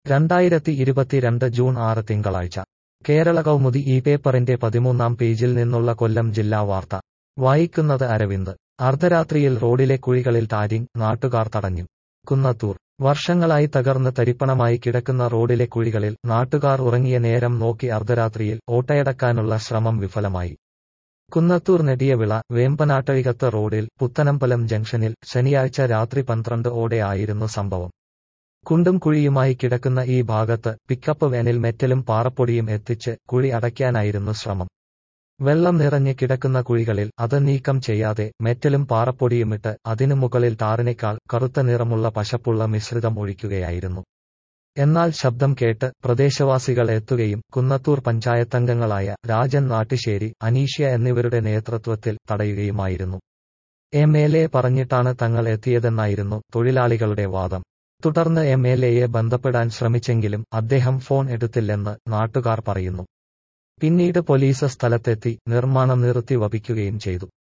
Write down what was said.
രണ്ടായിരത്തി ഇരുപത്തിരണ്ട് ജൂൺ ആറ് തിങ്കളാഴ്ച കേരള കൗമുദി ഈ പേപ്പറിന്റെ പതിമൂന്നാം പേജിൽ നിന്നുള്ള കൊല്ലം ജില്ലാ വാർത്ത വായിക്കുന്നത് അരവിന്ദ് അർദ്ധരാത്രിയിൽ റോഡിലെ കുഴികളിൽ ടാരിങ് നാട്ടുകാർ തടഞ്ഞു കുന്നത്തൂർ വർഷങ്ങളായി തകർന്ന് തരിപ്പണമായി കിടക്കുന്ന റോഡിലെ കുഴികളിൽ നാട്ടുകാർ ഉറങ്ങിയ നേരം നോക്കി അർദ്ധരാത്രിയിൽ ഓട്ടയടക്കാനുള്ള ശ്രമം വിഫലമായി കുന്നത്തൂർ നെടിയവിള വേമ്പനാട്ടഴികത്ത് റോഡിൽ പുത്തനമ്പലം ജംഗ്ഷനിൽ ശനിയാഴ്ച രാത്രി പന്ത്രണ്ട് ഓടെ ആയിരുന്നു സംഭവം കുണ്ടും കുഴിയുമായി കിടക്കുന്ന ഈ ഭാഗത്ത് പിക്കപ്പ് വാനിൽ മെറ്റലും പാറപ്പൊടിയും എത്തിച്ച് കുഴി അടയ്ക്കാനായിരുന്നു ശ്രമം വെള്ളം നിറഞ്ഞ് കിടക്കുന്ന കുഴികളിൽ അത് നീക്കം ചെയ്യാതെ മെറ്റലും പാറപ്പൊടിയുമിട്ട് അതിനു മുകളിൽ ടാറിനേക്കാൾ കറുത്ത നിറമുള്ള പശപ്പുള്ള മിശ്രിതം ഒഴിക്കുകയായിരുന്നു എന്നാൽ ശബ്ദം കേട്ട് പ്രദേശവാസികൾ എത്തുകയും കുന്നത്തൂർ പഞ്ചായത്തംഗങ്ങളായ രാജൻ നാട്ടുശ്ശേരി അനീഷ്യ എന്നിവരുടെ നേതൃത്വത്തിൽ തടയുകയുമായിരുന്നു എം എൽ എ പറഞ്ഞിട്ടാണ് തങ്ങൾ എത്തിയതെന്നായിരുന്നു തൊഴിലാളികളുടെ വാദം തുടർന്ന് എം എൽ എയെ ബന്ധപ്പെടാൻ ശ്രമിച്ചെങ്കിലും അദ്ദേഹം ഫോൺ എടുത്തില്ലെന്ന് നാട്ടുകാർ പറയുന്നു പിന്നീട് പോലീസ് സ്ഥലത്തെത്തി നിർമ്മാണം നിർത്തി വപിക്കുകയും ചെയ്തു